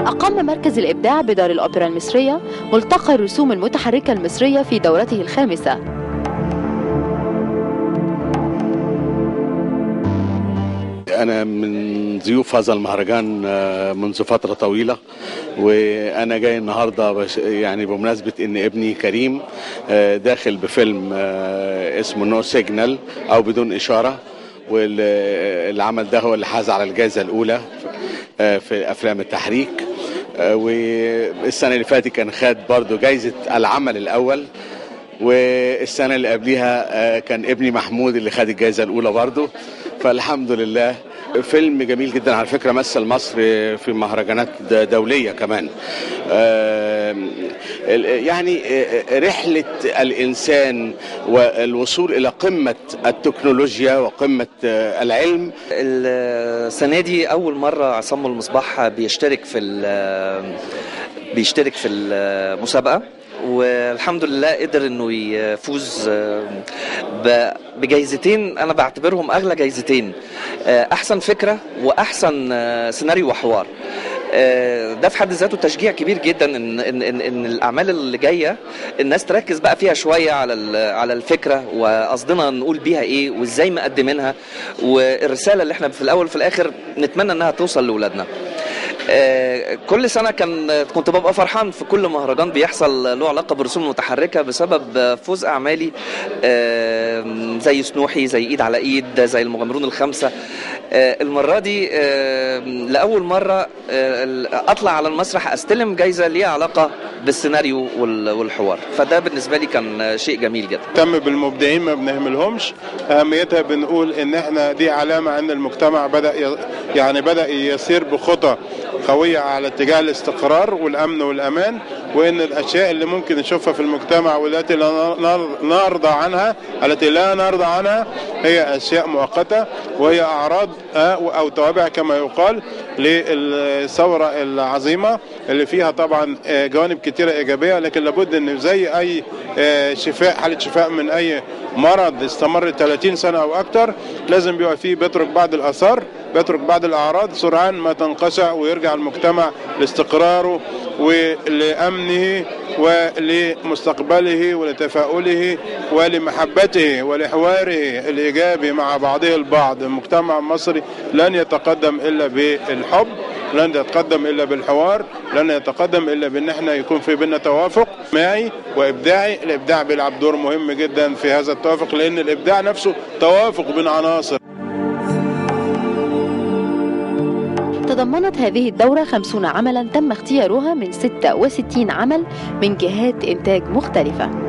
أقام مركز الإبداع بدار الأوبرا المصرية ملتقى الرسوم المتحركة المصرية في دورته الخامسة أنا من ضيوف هذا المهرجان آه، منذ فترة طويلة وأنا جاي النهاردة بش- يعني بمناسبة إن ابني كريم آه، داخل بفيلم آه، اسمه نو سيجنال أو بدون إشارة والعمل ده هو اللي حاز على الجائزة الأولى آه، في أفلام التحريك آه، والسنة اللي فاتت كان خد برضو جايزة العمل الأول والسنة اللي قبليها آه، كان ابني محمود اللي خد الجائزة الأولى برضو فالحمد لله فيلم جميل جدا على فكرة مثل مصر في مهرجانات د- دولية كمان آم، ال- يعني آه، رحلة الإنسان والوصول إلى قمة التكنولوجيا وقمة آه، العلم السنه دي اول مره عصام المصباح بيشترك في ال- بيشترك في المسابقه والحمد لله قدر انه يفوز ب- بجايزتين انا بعتبرهم اغلى جايزتين احسن فكره واحسن سيناريو وحوار ده في حد ذاته تشجيع كبير جدا ان ان ان, إن الاعمال اللي جايه الناس تركز بقى فيها شويه على ال- على الفكره وقصدنا نقول بيها ايه وازاي مقدمينها والرساله اللي احنا في الاول وفي الاخر نتمنى انها توصل لاولادنا آه، كل سنه كان كنت ببقى فرحان في كل مهرجان بيحصل له علاقه برسوم متحركه بسبب فوز اعمالي آه، زي سنوحي زي ايد على ايد زي المغامرون الخمسه آه، المره دي آه، لاول مره آه، اطلع على المسرح استلم جايزه ليها علاقه بالسيناريو وال- والحوار فده بالنسبه لي كان شيء جميل جدا تم بالمبدعين ما بنهملهمش اهميتها بنقول ان احنا دي علامه ان المجتمع بدا ي- يعني بدا يسير بخطى قويه على اتجاه الاستقرار والامن والامان وان الاشياء اللي ممكن نشوفها في المجتمع والتي لا نر- نرضى عنها التي لا نرضى عنها هي اشياء مؤقته وهي اعراض آه، او توابع كما يقال للثوره العظيمه اللي فيها طبعا آه، جوانب كتيره ايجابيه لكن لابد ان زي اي آه، شفاء حاله شفاء من اي مرض استمر 30 سنه او اكتر لازم بيبقى فيه بيترك بعض الاثار بيترك بعض الاعراض سرعان ما تنقشع ويرجع المجتمع لاستقراره ولامنه ولمستقبله ولتفاؤله ولمحبته ولحواره الايجابي مع بعضه البعض المجتمع المصري لن يتقدم الا بالحب لن يتقدم الا بالحوار لن يتقدم الا بان احنا يكون في بيننا توافق اجتماعي وابداعي الابداع بيلعب دور مهم جدا في هذا التوافق لان الابداع نفسه توافق بين عناصر تضمنت هذه الدورة 50 عملا تم اختيارها من 66 عمل من جهات إنتاج مختلفة